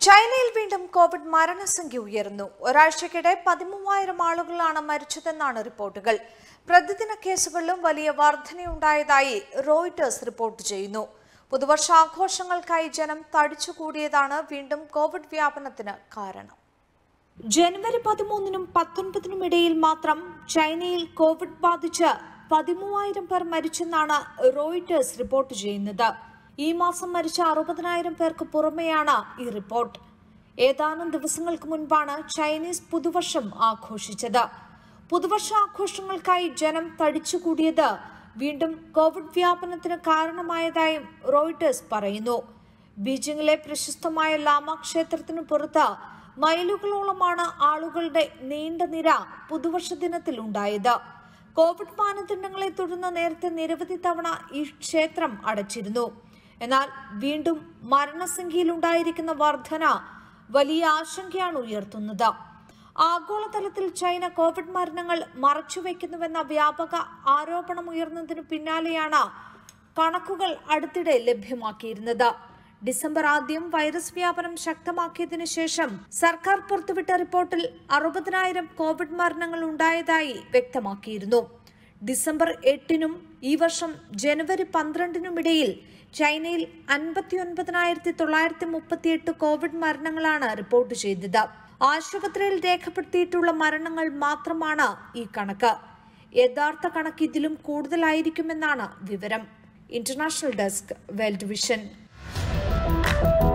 ചൈനയിൽ വീണ്ടും കോവിഡ് മരണസംഖ്യ ഉയർന്നു ഒരാഴ്ചക്കിടെ പതിമൂവായിരം ആളുകളാണ് മരിച്ചതെന്നാണ് റിപ്പോർട്ടുകൾ പ്രതിദിന കേസുകളിലും വലിയ വർധനയുണ്ടായതായി റോയിട്ടേഴ്സ് റിപ്പോർട്ട് ചെയ്യുന്നു പുതുവർഷാഘോഷങ്ങൾക്കായി ജനം തടിച്ചുകൂടിയതാണ് വീണ്ടും കോവിഡ് വ്യാപനത്തിന് കാരണം ജനുവരി പതിമൂന്നിനും പത്തൊൻപതിനും ഇടയിൽ മാത്രം ചൈനയിൽ കോവിഡ് ബാധിച്ച് പതിമൂവായിരം പേർ മരിച്ചെന്നാണ് റോയിട്ടേഴ്സ് റിപ്പോർട്ട് ചെയ്യുന്നത് ഈ മാസം മരിച്ച അറുപതിനായിരം പേർക്ക് പുറമെയാണ് ഈ റിപ്പോർട്ട് ഏതാനും ദിവസങ്ങൾക്ക് മുൻപാണ് ചൈനീസ് പുതുവർഷം ആഘോഷിച്ചത് പുതുവർഷ ആഘോഷങ്ങൾക്കായി ജനം തടിച്ചുകൂടിയത് വീണ്ടും കോവിഡ് വ്യാപനത്തിന് കാരണമായതായും റോയിട്ടേഴ്സ് പറയുന്നു ബീജിംഗിലെ പ്രശസ്തമായ ലാമ ക്ഷേത്രത്തിനു പുറത്ത് മൈലുകളോളമാണ് ആളുകളുടെ നീണ്ട നിര പുതുവർഷ ദിനത്തിൽ ഉണ്ടായത് കോവിഡ് മാനദണ്ഡങ്ങളെ തുടർന്ന് നേരത്തെ നിരവധി തവണ ഈ ക്ഷേത്രം അടച്ചിരുന്നു എന്നാൽ വീണ്ടും മരണസംഖ്യയിൽ ഉണ്ടായിരിക്കുന്ന വർധന വലിയ ആശങ്കയാണ് ഉയർത്തുന്നത് ആഗോളതലത്തിൽ ചൈന കോവിഡ് മരണങ്ങൾ മറച്ചുവെക്കുന്നുവെന്ന വ്യാപക ആരോപണം ഉയർന്നതിനു പിന്നാലെയാണ് കണക്കുകൾ അടുത്തിടെ ലഭ്യമാക്കിയിരുന്നത് ഡിസംബർ ആദ്യം വൈറസ് വ്യാപനം ശക്തമാക്കിയതിനു ശേഷം സർക്കാർ പുറത്തുവിട്ട റിപ്പോർട്ടിൽ അറുപതിനായിരം കോവിഡ് മരണങ്ങൾ ഉണ്ടായതായി വ്യക്തമാക്കിയിരുന്നു ഡിസംബർ എട്ടിനും ഈ വർഷം ജനുവരി പന്ത്രണ്ടിനും ഇടയിൽ ചൈനയിൽ അൻപത്തിയൊൻപതിനായിരത്തി തൊള്ളായിരത്തി മുപ്പത്തിയെട്ട് കോവിഡ് മരണങ്ങളാണ് റിപ്പോർട്ട് ചെയ്തത് ആശുപത്രിയിൽ രേഖപ്പെടുത്തിയിട്ടുള്ള മരണങ്ങൾ മാത്രമാണ് ഈ കണക്ക് യഥാർത്ഥ കണക്ക് ഇതിലും കൂടുതലായിരിക്കുമെന്നാണ് വിവരം ഇന്റർനാഷണൽ ഡെസ്ക് വേൾഡ് വിഷൻ